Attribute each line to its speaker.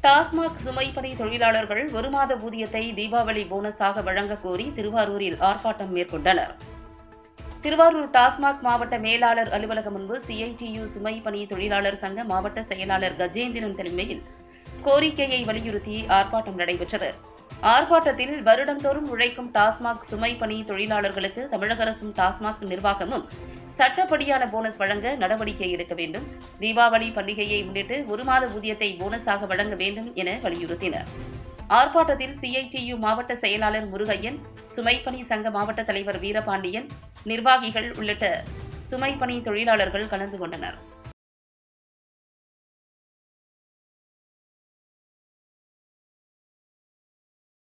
Speaker 1: டாஸ்மாக் சுமைப்பணி தொழிலாளர்கள் ஒரு மாத ஊதியத்தை தீபாவளி போனஸாக வழங்கக் கோரி திருவாரூரில் ஆர்ப்பாட்டம் மேற்கொண்டனர் திருவாரூர் டாஸ்மாக் மாவட்ட மேலாளர் அலுவலகம் முன்பு சிஐடியு சுமைப்பணி தொழிலாளர் சங்க மாவட்ட செயலாளர் கஜேந்திரன் தலைமையில் கோரிக்கையை வலியுறுத்தி ஆர்ப்பாட்டம் நடைபெற்றது ஆர்ப்பாட்டத்தில் வருடந்தோறும் உழைக்கும் டாஸ்மாக் சுமைப்பணி தொழிலாளர்களுக்கு தமிழக அரசும் டாஸ்மாக் நிர்வாகமும் சட்டப்படியான போனஸ் வழங்க நடவடிக்கை எடுக்க வேண்டும் தீபாவளி பண்டிகையை முன்னிட்டு ஒரு மாத ஊதியத்தை போனஸாக வழங்க வேண்டும் என வலியுறுத்தினர் ஆர்ப்பாட்டத்தில் சிஐடியு மாவட்ட செயலாளர் முருகையன் சுமைப்பணி சங்க மாவட்ட தலைவர் வீரபாண்டியன் நிர்வாகிகள் உள்ளிட்ட சுமைப்பணி தொழிலாளர்கள் கலந்து கொண்டனர்